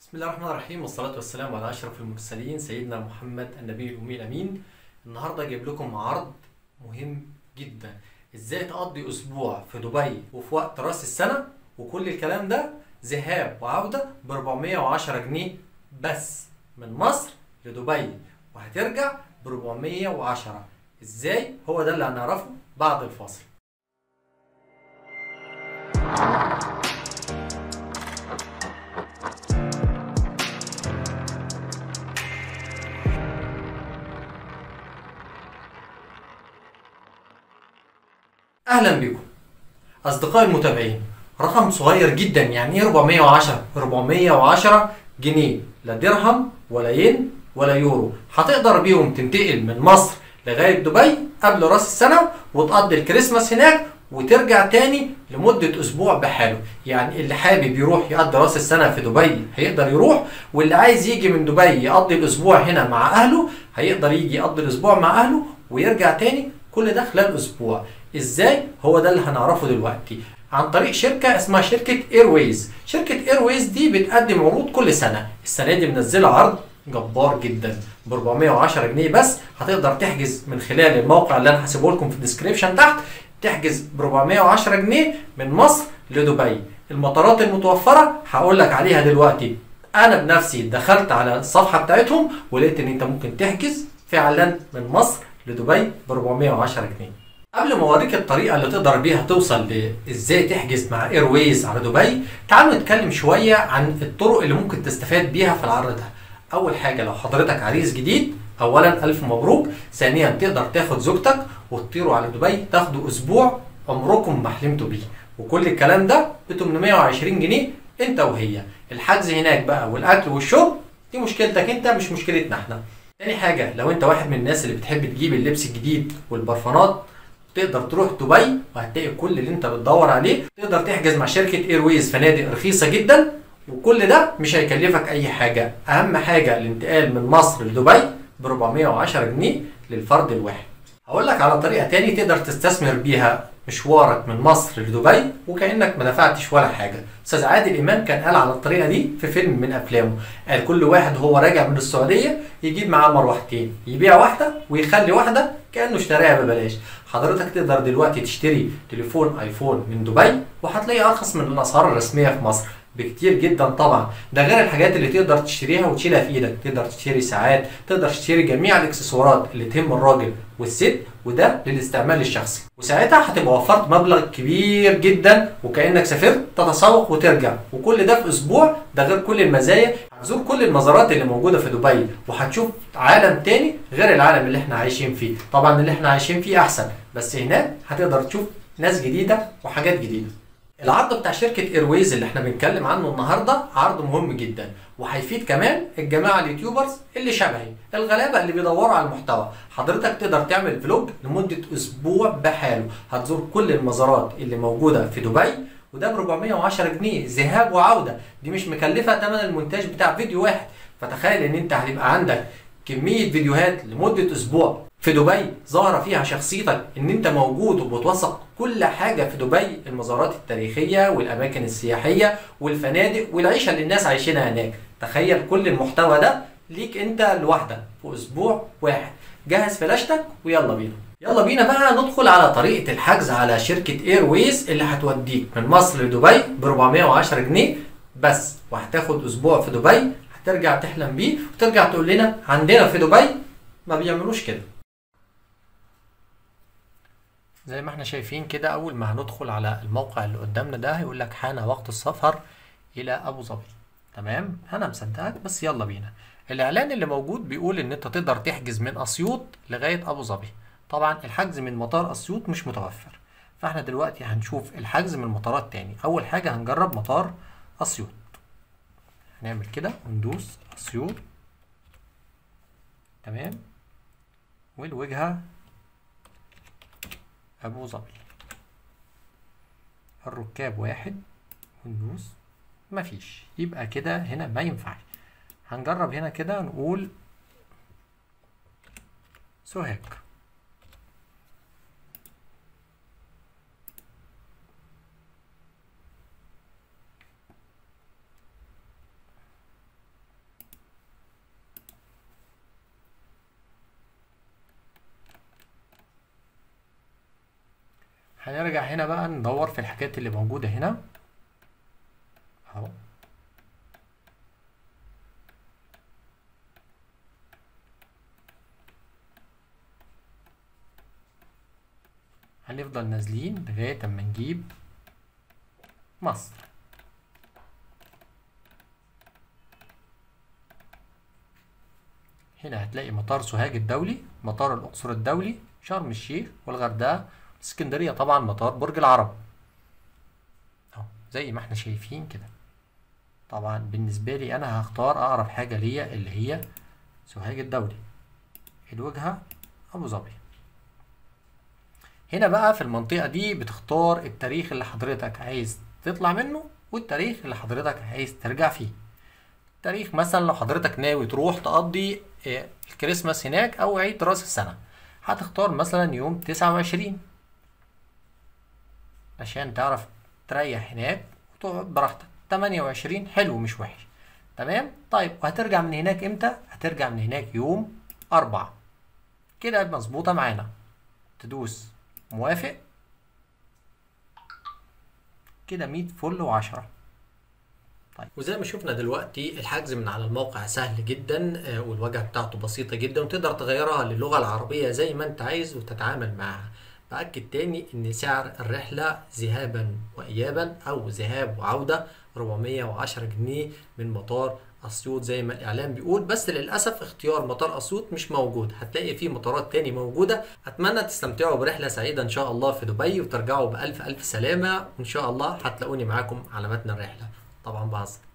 بسم الله الرحمن الرحيم والصلاة والسلام على أشرف المرسلين سيدنا محمد النبي الأمي الأمين النهاردة جايب لكم عرض مهم جدا إزاي تقضي أسبوع في دبي وفي وقت رأس السنة وكل الكلام ده ذهاب وعودة ب 410 جنيه بس من مصر لدبي وهترجع ب 410 إزاي هو ده اللي هنعرفه بعد الفاصل اهلا بكم اصدقائي المتابعين رقم صغير جدا يعني ايه 410 410 جنيه لا درهم ولا ين ولا يورو هتقدر بيهم تنتقل من مصر لغايه دبي قبل راس السنه وتقضي الكريسماس هناك وترجع تاني لمدة أسبوع بحاله يعني اللي حابب يروح يقضي راس السنة في دبي هيقدر يروح واللي عايز يجي من دبي يقضي الأسبوع هنا مع أهله هيقدر يجي يقضي الأسبوع مع أهله ويرجع تاني كل ده خلال أسبوع ازاي هو ده اللي هنعرفه دلوقتي عن طريق شركة اسمها شركة ايرويز شركة ايرويز دي بتقدم عروض كل سنة السنة دي منزلة عرض جبار جدا ب 410 جنيه بس هتقدر تحجز من خلال الموقع اللي انا هسيبه لكم في الديسكريبشن تحت تحجز ب 410 جنيه من مصر لدبي المطارات المتوفرة هقول لك عليها دلوقتي انا بنفسي دخلت على الصفحة بتاعتهم ولقيت ان انت ممكن تحجز فعلا من مصر لدبي ب 410 جنيه قبل ما اوريك الطريقه اللي تقدر بيها توصل لازاي تحجز مع ايرويز على دبي تعالوا نتكلم شويه عن الطرق اللي ممكن تستفاد بيها في العرض ده اول حاجه لو حضرتك عريس جديد اولا الف مبروك ثانيا تقدر تاخد زوجتك وتطيروا على دبي تاخدوا اسبوع عمركم ما حلمتوا بيه وكل الكلام ده ب 820 جنيه انت وهي الحجز هناك بقى والاكل والشرب دي مشكلتك انت مش مشكلتنا احنا تاني حاجه لو انت واحد من الناس اللي بتحب تجيب اللبس الجديد والبرفانات تقدر تروح دبي وهتلاقي كل اللي انت بتدور عليه تقدر تحجز مع شركه ايرويز فنادق رخيصه جدا وكل ده مش هيكلفك اي حاجه اهم حاجه الانتقال من مصر لدبي ب 410 جنيه للفرد الواحد هقول لك على طريقه تاني تقدر تستثمر بيها مشوارك من مصر لدبي وكانك ما دفعتش ولا حاجه استاذ عادل امام كان قال على الطريقه دي في فيلم من افلامه قال كل واحد هو راجع من السعوديه يجيب معاه مروحتين يبيع واحده ويخلي واحده كانه اشتراها ببلاش حضرتك تقدر دلوقتي تشتري تليفون ايفون من دبي وهتلاقي ارخص من الاسعار الرسميه في مصر بكتير جدا طبعا ده غير الحاجات اللي تقدر تشتريها وتشيلها في ايدك تقدر تشتري ساعات تقدر تشتري جميع الاكسسوارات اللي تهم الراجل والست وده للاستعمال الشخصي وساعتها هتبقى وفرت مبلغ كبير جدا وكانك سافرت تتسوق وترجع وكل ده في اسبوع ده غير كل المزايا هتزور كل المزارات اللي موجوده في دبي وهتشوف عالم تاني غير العالم اللي احنا عايشين فيه طبعا اللي احنا عايشين فيه احسن بس هناك هتقدر تشوف ناس جديده وحاجات جديده العرض بتاع شركة ايرويز اللي احنا بنتكلم عنه النهارده عرض مهم جدا وهيفيد كمان الجماعة اليوتيوبرز اللي شبهي الغلابة اللي بيدوروا على المحتوى حضرتك تقدر تعمل فلوج لمدة اسبوع بحاله هتزور كل المزارات اللي موجودة في دبي وده ب 410 جنيه ذهاب وعودة دي مش مكلفة ثمن المونتاج بتاع فيديو واحد فتخيل ان انت هتبقى عندك كمية فيديوهات لمدة اسبوع في دبي ظاهرة فيها شخصيتك ان انت موجود وبتوثق كل حاجة في دبي المزارات التاريخية والاماكن السياحية والفنادق والعيشة اللي الناس عايشينها هناك تخيل كل المحتوى ده ليك انت لوحدك في اسبوع واحد جهز فلاشتك ويلا بينا يلا بينا بقى ندخل على طريقة الحجز على شركة ايرويز اللي هتوديك من مصر لدبي ب 410 جنيه بس وهتاخد اسبوع في دبي هترجع تحلم بيه وترجع تقول لنا عندنا في دبي ما بيعملوش كده زي ما احنا شايفين كده اول ما هندخل على الموقع اللي قدامنا ده هيقول لك حان وقت السفر الى ابو ظبي تمام انا مصدقك بس يلا بينا الاعلان اللي موجود بيقول ان انت تقدر تحجز من اسيوط لغايه ابو ظبي طبعا الحجز من مطار اسيوط مش متوفر فاحنا دلوقتي هنشوف الحجز من مطارات تاني اول حاجه هنجرب مطار اسيوط هنعمل كده وندوس اسيوط تمام والوجهه أبو ظبي الركاب واحد وندوس مفيش يبقى كده هنا ما ينفعش هنجرب هنا كده نقول سوهاج هنرجع هنا بقى ندور في الحاجات اللي موجودة هنا اهو هنفضل نازلين لغاية اما نجيب مصر هنا هتلاقي مطار سوهاج الدولي مطار الأقصر الدولي شرم الشيخ والغردقة اسكندرية طبعا مطار برج العرب اهو زي ما احنا شايفين كده طبعا بالنسبة لي أنا هختار أقرب حاجة ليا اللي هي سوهاج الدولي الوجهة أبو ظبي هنا بقى في المنطقة دي بتختار التاريخ اللي حضرتك عايز تطلع منه والتاريخ اللي حضرتك عايز ترجع فيه تاريخ مثلا لو حضرتك ناوي تروح تقضي آه، الكريسماس هناك او عيد راس السنة هتختار مثلا يوم تسعة وعشرين عشان تعرف تريح هناك وتقعد براحتك تمانية وعشرين حلو مش وحش تمام طيب وهترجع من هناك امتى هترجع من هناك يوم أربعة كده مظبوطة معانا تدوس موافق كده 100 فل و10 طيب وزي ما شفنا دلوقتي الحجز من على الموقع سهل جدا آه، والواجهه بتاعته بسيطه جدا وتقدر تغيرها للغه العربيه زي ما انت عايز وتتعامل معاها باكد تاني ان سعر الرحله ذهابا وايابا او ذهاب وعوده 410 جنيه من مطار اسيوط زي ما الاعلان بيقول بس للاسف اختيار مطار اسيوط مش موجود هتلاقي فيه مطارات تاني موجوده اتمنى تستمتعوا برحله سعيده ان شاء الله في دبي وترجعوا بالف الف سلامه وان شاء الله هتلاقوني معاكم على متن الرحله طبعا بهزر